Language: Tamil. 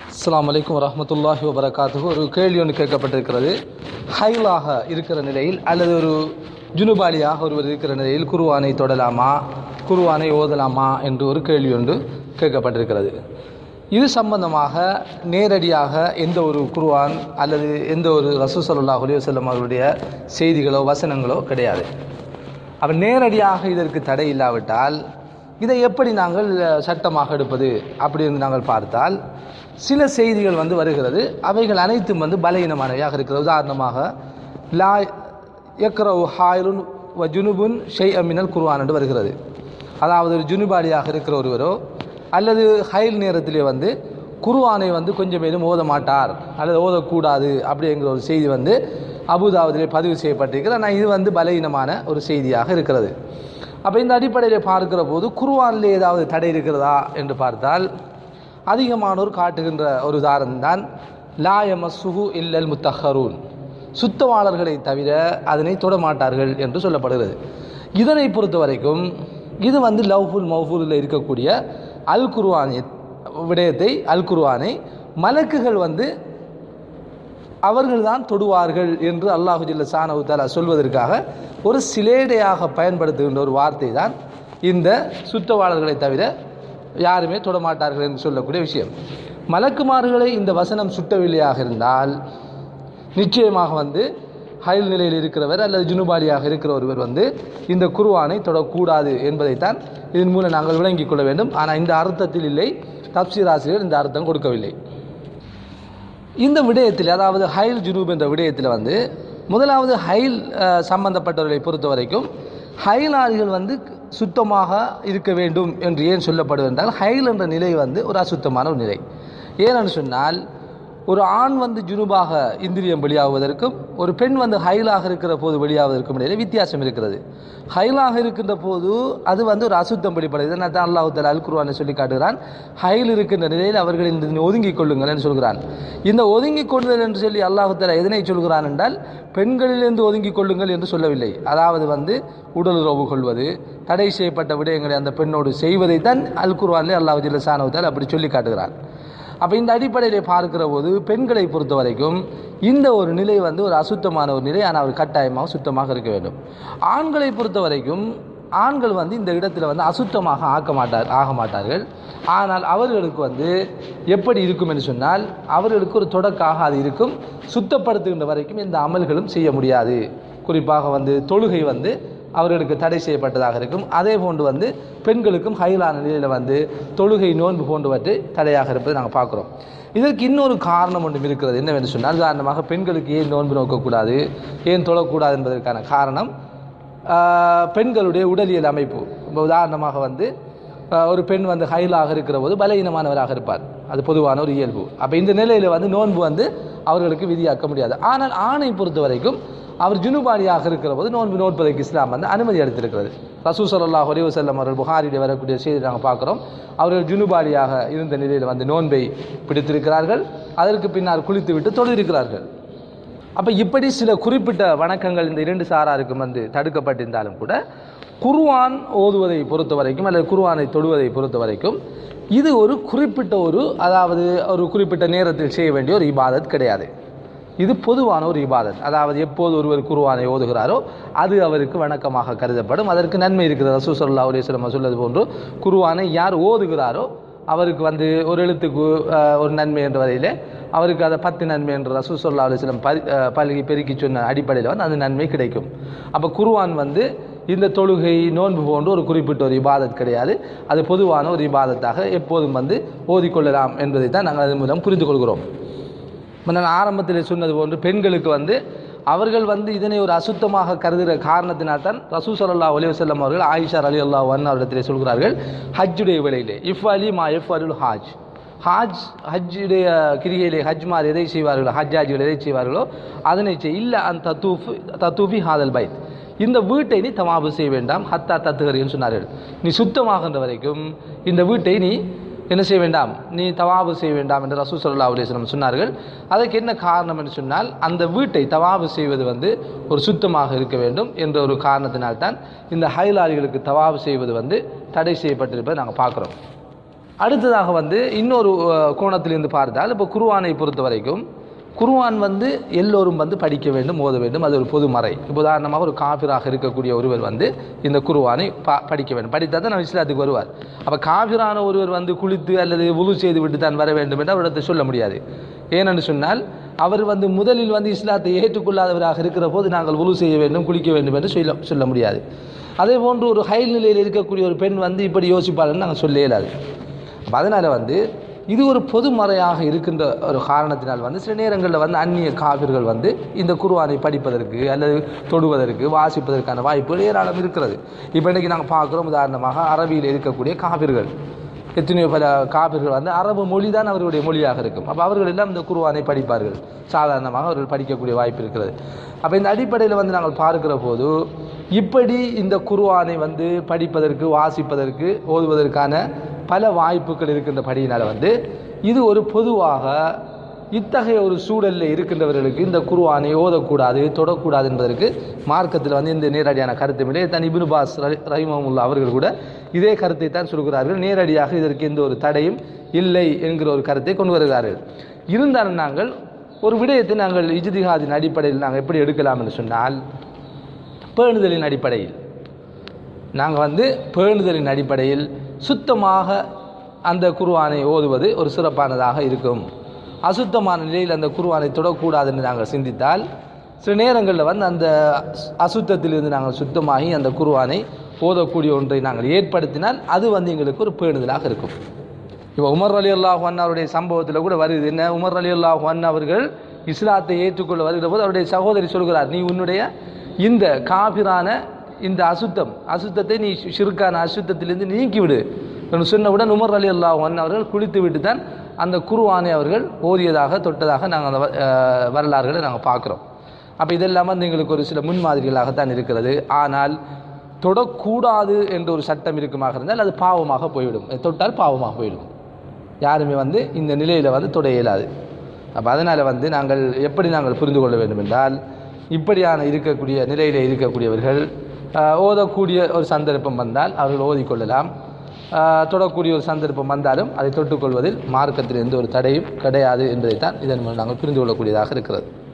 அஸ்ஸலாமு அலைக்கும் வரஹ்மத்துல்லாஹி வபரகாத்துஹு ஒரு கேள்வி ஒன்று கேட்கப்பட்டிருக்கிறது ஹைலாக இருக்கிற நிலையில் அல்லது ஒரு ஜுனுபாலியாக ஒருவர் இருக்கிற நிலையில் குருவானை தொடலாமா குருவானை ஓதலாமா என்று ஒரு கேள்வி ஒன்று கேட்கப்பட்டிருக்கிறது இது சம்பந்தமாக நேரடியாக எந்த ஒரு குருவான் அல்லது எந்த ஒரு ரசூ சல்லாஹ் அலையுசல்லம் அவருடைய செய்திகளோ வசனங்களோ கிடையாது அப்போ நேரடியாக இதற்கு தடை இல்லாவிட்டால் இதை எப்படி நாங்கள் அஹ், சட்டமாக எடுப்பது அப்படி என்று நாங்கள் பார்த்தால் சில செய்திகள் வந்து வருகிறது அவைகள் அனைத்தும் வந்து பலகீனமானவையாக இருக்கிறது உதாரணமாக லா யக்ரவு ஹாயிலுன் வ ஜுனுபுன் ஷெய் அமினல் குர்ஆன் என்று வருகிறது அதாவது ஒரு ஜுனுபாலியாக இருக்கிற ஒருவரோ அல்லது ஹைல் நேரத்திலே வந்து குர்ஆனை வந்து கொஞ்சம் மேலும் ஓத மாட்டார் அல்லது ஓதக்கூடாது அப்படிங்கிற ஒரு செய்தி வந்து அபுதாபுதிலே பதிவு செய்யப்பட்டிருக்கிறது ஆனால் இது வந்து பலகீனமான ஒரு செய்தியாக இருக்கிறது அப்போ இந்த அடிப்படையில் பார்க்கிற போது குர்ஆனில் ஏதாவது தடை இருக்கிறதா என்று பார்த்தால் அதிகமானோர் காட்டுகின்ற ஒரு உதாரணம் தான் லாயமசுஹு இல்லல் முத்தஹரூன் சுத்தவாளர்களை தவிர அதனை தொடமாட்டார்கள் என்று சொல்லப்படுகிறது இதனை பொறுத்த வரைக்கும் இது வந்து லவ்ஃபுல் மௌஃபூலில் இருக்கக்கூடிய அல் குர்ஆன் விடயத்தை அல் குர்ஆனை மலக்குகள் வந்து அவர்கள்தான் தொடுவார்கள் என்று அல்லாஹு ஜில்ல சானவு தாலா சொல்வதற்காக ஒரு சிலேடையாக பயன்படுத்துகின்ற ஒரு வார்த்தை தான் இந்த சுத்தவாளர்களை தவிர யாருமே தொடமாட்டார்கள் என்று சொல்லக்கூடிய விஷயம் மலக்குமார்களை இந்த வசனம் சுட்டவில்லையாக இருந்தால் நிச்சயமாக வந்து ஹயல் நிலையில் இருக்கிறவர் அல்லது ஜுனுபாலியாக இருக்கிற ஒருவர் வந்து இந்த குர்ஆனை தொடக்கூடாது என்பதைத்தான் இதன் மூலம் நாங்கள் விளங்கிக் கொள்ள வேண்டும் ஆனால் இந்த அர்த்தத்தில் இல்லை தப்சீர் ஆசிரியர் இந்த அர்த்தம் கொடுக்கவில்லை இந்த விடயத்தில் அதாவது ஹைல் ஜுனூப் என்ற விடயத்தில் வந்து முதலாவது ஹைல் அஹ், சம்பந்தப்பட்டவர்களை பொறுத்த வரைக்கும் ஹைலாளிகள் வந்து சுத்தமாக இருக்க வேண்டும் என்று ஏன் சொல்லப்படுவது என்றால் ஹைல் என்ற நிலை வந்து ஒரு அசுத்தமான ஒரு நிலை ஏனென்று சொன்னால் ஒரு ஆண் வந்து ஜுனுபாக இந்திரியம் வெளியாகுவதற்கும் ஒரு பெண் வந்து ஹைலாக இருக்கிற போது வெளியாவதற்கும் இடையில வித்தியாசம் இருக்கிறது ஹைலாக இருக்கின்ற போது அது வந்து ஒரு அசுத்தம் வெளிப்படுது இதனால் தான் அல்லாஹு தலா அல் குர்ஆனை சொல்லி காட்டுகிறான் ஹைல் இருக்கின்ற நிலையில் அவர்கள் இந்த ஒதுங்கிக் கொள்ளுங்கள் என்று சொல்கிறான் இந்த ஒதுங்கிக் கொள்ளுதல் என்று சொல்லி அல்லாஹு தலா எதனை சொல்கிறான் என்றால் பெண்களிலிருந்து ஒதுங்கிக் கொள்ளுங்கள் என்று சொல்லவில்லை அதாவது வந்து உடலுறவு கொள்வது தடை செய்யப்பட்ட விடயங்களை அந்த பெண்ணோடு செய்வதைத்தான் அல் குர்ஆனிலே அல்லாஹு ஜில்ல சானவத்தால் அப்படி சொல்லி காட்டுகிறான் அப்போ இந்த அடிப்படையில் பார்க்கிற போது பெண்களை பொறுத்த வரைக்கும் இந்த ஒரு நிலை வந்து ஒரு அசுத்தமான ஒரு நிலை ஆனால் அவர் கட்டாயமாக சுத்தமாக இருக்க வேண்டும் ஆண்களை பொறுத்த வரைக்கும் ஆண்கள் வந்து இந்த இடத்துல வந்து அசுத்தமாக ஆக்க மாட்டார் ஆக மாட்டார்கள் ஆனால் அவர்களுக்கு வந்து எப்படி இருக்கும் என்று சொன்னால் அவர்களுக்கு ஒரு தொடக்காக அது இருக்கும் சுத்தப்படுத்துகின்ற வரைக்கும் இந்த அமல்களும் செய்ய முடியாது குறிப்பாக வந்து தொழுகை வந்து அவர்களுக்கு தடை செய்யப்பட்டதாக இருக்கும் அதே போன்று வந்து பெண்களுக்கும் ஹைலான நிலையில் வந்து தொழுகை நோன்பு போன்றவற்றை தடையாக இருப்பதை நாங்கள் பார்க்குறோம் இதற்கு இன்னொரு காரணம் ஒன்றும் இருக்கிறது என்னவென்று சொன்னால் உதாரணமாக பெண்களுக்கு ஏன் நோன்பு நோக்கக்கூடாது ஏன் தொழக்கூடாது என்பதற்கான காரணம் ஆஹ், பெண்களுடைய உடலியல் அமைப்பு இப்போ உதாரணமாக வந்து ஆஹ், ஒரு பெண் வந்து ஹைலாக இருக்கிற போது பலகீனமானவராக இருப்பார் அது பொதுவான ஒரு இயல்பு அப்போ இந்த நிலையில் வந்து நோன்பு வந்து அவர்களுக்கு விதியாக்க முடியாது ஆனால் ஆணை பொறுத்த வரைக்கும் அவர் ஜுனுபாலியாக இருக்கிற போது நோன்பு நோட்பதற்கு இஸ்லாம் வந்து அனுமதி அளித்திருக்கிறது ரசூ சல்லாஹ் ஒரே செல்லம் அவர்கள் புகாரில் வரக்கூடிய செய்தி நாங்கள் பார்க்குறோம் அவர்கள் ஜுனுபாலியாக இருந்த நிலையில் வந்து நோன்பை பிடித்திருக்கிறார்கள் அதற்கு பின்னால் குளித்துவிட்டு தொழுதிருக்கிறார்கள் அப்போ இப்படி சில குறிப்பிட்ட வணக்கங்கள் இந்த இரண்டு சாராருக்கும் வந்து தடுக்கப்பட்டிருந்தாலும் கூட குர்ஆன் ஓதுவதை பொறுத்த வரைக்கும் அல்லது குர்ஆனை தொடுவதை பொறுத்த வரைக்கும் இது ஒரு குறிப்பிட்ட ஒரு அதாவது ஒரு குறிப்பிட்ட நேரத்தில் செய்ய வேண்டிய ஒரு இபாதத் கிடையாது இது பொதுவான ஒரு இபாதத் அதாவது எப்போது ஒருவர் குர்ஆனை ஓதுகிறாரோ அது அவருக்கு வணக்கமாக கருதப்படும் அதற்கு நன்மை இருக்கிறது ரசூ சல்லா அலிஸ்லம் சொல்வது போன்று குர்ஆனை யார் ஓதுகிறாரோ அவருக்கு வந்து ஒரு எழுத்துக்கு அஹ், ஒரு நன்மை என்ற வரையிலே அவருக்கு அதை பத்து நன்மை என்று ரசூ சொல்லா அலிஸ்லம் பரி அஹ், பல்கி பெருக்கி சொன்ன அடிப்படையில் வந்து அந்த நன்மை கிடைக்கும் அப்போ குர்ஆன் வந்து இந்த தொழுகை நோன்பு போன்ற ஒரு குறிப்பிட்ட ஒரு இபாதத் கிடையாது அது பொதுவான ஒரு இபாதத்தாக எப்போதும் வந்து ஓதிக்கொள்ளலாம் என்பதை தான் நாங்கள் அதன் மூலம் புரிந்து கொள்கிறோம் இப்ப நான் ஆரம்பத்தில் சொன்னது போன்று பெண்களுக்கு வந்து அவர்கள் வந்து இதனை ஒரு அசுத்தமாக கருதுகிற காரணத்தினால்தான் ரசூ சல்லா அலி வல்லம் அவர்கள் ஆயிஷா அலி அல்லா ஒன் அவரிடத்திலே சொல்கிறார்கள் ஹஜ்ஜுடைய வேளையிலே இஃப் அலி மா எஃப் அருள் ஹாஜ் ஹாஜ் ஹஜ்ஜுடைய கிரிகையிலே ஹஜ்மார் எதை செய்வார்களோ ஹஜ்ஜாஜிகள் எதை செய்வார்களோ அதனை செய் இல்லை அந்த தத்தூஃபு தத்தூஃபி ஹாதல் பைத் இந்த வீட்டை நீ தமாபு செய்ய வேண்டாம் ஹத்தா தத்துகரின்னு சொன்னார்கள் நீ சுத்தமாகின்ற வரைக்கும் இந்த வீட்டை நீ என்ன செய்ய வேண்டாம் நீ தவாபு செய்ய வேண்டாம் என்று ரசூ சல்லா அலிஸ்லம் சொன்னார்கள் அதற்கு என்ன காரணம் என்று சொன்னால் அந்த வீட்டை தவாபு செய்வது வந்து ஒரு சுத்தமாக இருக்க வேண்டும் என்ற ஒரு காரணத்தினால்தான் இந்த ஹைலாரிகளுக்கு தவாபு செய்வது வந்து தடை செய்யப்பட்டிருப்பதை நாங்கள் பார்க்குறோம் அடுத்ததாக வந்து இன்னொரு அஹ், கோணத்திலிருந்து பார்த்தால் இப்போ குருவானை பொறுத்த வரைக்கும் குருவான் வந்து எல்லோரும் வந்து படிக்க வேண்டும் ஓத வேண்டும் அது ஒரு பொது மறை இப்போ உதாரணமாக ஒரு காபிராக இருக்கக்கூடிய ஒருவர் வந்து இந்த குருவானை ப படிக்க வேண்டும் படித்தால் தான் நம்ம இஸ்லாத்துக்கு வருவார் அப்போ காபிரான ஒருவர் வந்து குளித்து அல்லது உழு செய்து விட்டு தான் வர வேண்டும் என்று அவரிடத்தை சொல்ல முடியாது ஏனென்று சொன்னால் அவர் வந்து முதலில் வந்து இஸ்லாத்தை ஏற்றுக்கொள்ளாதவராக இருக்கிற போது நாங்கள் உழு செய்ய வேண்டும் குளிக்க வேண்டும் என்று சொல்ல சொல்ல முடியாது அதே போன்று ஒரு ஹைல் நிலையில் இருக்கக்கூடிய ஒரு பெண் வந்து இப்படி யோசிப்பாருன்னு நாங்கள் சொல்ல இயலாது அப்ப அதனால வந்து இது ஒரு பொதுமறையாக இருக்கின்ற ஒரு காரணத்தினால் வந்து சில நேரங்களில் வந்து அந்நிய காவிர்கள் வந்து இந்த குர்ஆனை படிப்பதற்கு அல்லது தொடுவதற்கு வாசிப்பதற்கான வாய்ப்புகள் ஏராளம் இருக்கிறது இப்போ இன்றைக்கி நாங்கள் பார்க்குறோம் உதாரணமாக அரபியில் இருக்கக்கூடிய காவிர்கள் எத்தனையோ பல காபிர்கள் வந்து அரபு மொழி தான் அவர்களுடைய மொழியாக இருக்கும் அப்போ அவர்கள் எல்லாம் இந்த குர்ஆனை படிப்பார்கள் சாதாரணமாக அவர்கள் படிக்கக்கூடிய வாய்ப்பு இருக்கிறது அப்போ இந்த அடிப்படையில் வந்து நாங்கள் பார்க்கிற போது இப்படி இந்த குர்ஆனை வந்து படிப்பதற்கு வாசிப்பதற்கு ஓதுவதற்கான பல வாய்ப்புகள் இருக்கின்றபடியினால் வந்து இது ஒரு பொதுவாக இத்தகைய ஒரு சூழலில் இருக்கின்றவர்களுக்கு இந்த குர்ஆனை ஓதக்கூடாது தொடக்கூடாது என்பதற்கு மார்க்கத்தில் வந்து இந்த நேரடியான கருத்துமில்லை தன் இப்னு பாஸ் ரஹிமமுல்லா அவர்கள் கூட இதே கருத்தை தான் சொல்கிறார்கள் நேரடியாக இதற்கு எந்த ஒரு தடையும் இல்லை என்கிற ஒரு கருத்தை கொண்டு வருகிறார்கள் இருந்தாலும் நாங்கள் ஒரு விடயத்தை நாங்கள் இஜ்திஹாதின் அடிப்படையில் நாங்கள் எப்படி எடுக்கலாம் என்று சொன்னால் பேணுதலின் அடிப்படையில் நாங்கள் வந்து பேணுதலின் அடிப்படையில் சுத்தமாக அந்த குர்ஆனை ஓதுவது ஒரு சிறப்பானதாக இருக்கும் அசுத்தமான நிலையில் அந்த குர்ஆனை தொடக்கூடாது என்று நாங்கள் சிந்தித்தால் சில நேரங்களில் வந்து அந்த அசுத்தத்திலிருந்து நாங்கள் சுத்தமாகி அந்த குர்ஆனை ஓதக்கூடிய ஒன்றை நாங்கள் ஏற்படுத்தினால் அது வந்து எங்களுக்கு ஒரு பேணுதலாக இருக்கும் இப்போ உமர் அலி அல்லாஹ் அவருடைய சம்பவத்தில் கூட வருது என்ன உமர் அலி அல்லாஹ் அவர்கள் இஸ்லாத்தை ஏற்றுக்கொள்ள வருகிற போது அவருடைய சகோதரி சொல்கிறார் நீ உன்னுடைய இந்த காபிரான இந்த அசுத்தம் அசுத்தத்தை நீ ஷிருக்கான அசுத்தத்திலிருந்து நீக்கிவிடு என்று சொன்னவுடன் உமர் அலி அல்லாஹ் அவர்கள் குளித்து விட்டு தான் அந்த குருவானை அவர்கள் ஓதியதாக தொட்டதாக நாங்கள் அந்த வ- அஹ் வரலாறுகளை நாங்கள் பார்க்குறோம் அப்போ இதெல்லாம் வந்து எங்களுக்கு ஒரு சில முன்மாதிரிகளாகத்தான் இருக்கிறது ஆனால் தொடக்கூடாது என்ற ஒரு சட்டம் இருக்குமாக இருந்தால் அது பாவமாக போய்விடும் அது தொட்டால் பாவமாக போய்விடும் யாருமே வந்து இந்த நிலையில் வந்து தொட இயலாது அப்போ அதனால் வந்து நாங்கள் எப்படி நாங்கள் புரிந்து கொள்ள வேண்டும் என்றால் இப்படியான இருக்கக்கூடிய நிலையில் இருக்கக்கூடியவர்கள் ஆஹ், ஓதக்கூடிய ஒரு சந்தர்ப்பம் வந்தால் அவர்கள் ஓதிக்கொள்ளலாம் ஆஹ், தொடக்கூடிய ஒரு சந்தர்ப்பம் வந்தாலும் அதை தொட்டுக்கொள்வதில் மார்க்கத்தில் எந்த ஒரு தடையும் கிடையாது என்பதைத்தான் இதன் மூலம் நாங்கள் புரிந்து கொள்ளக்கூடியதாக இருக்கிறது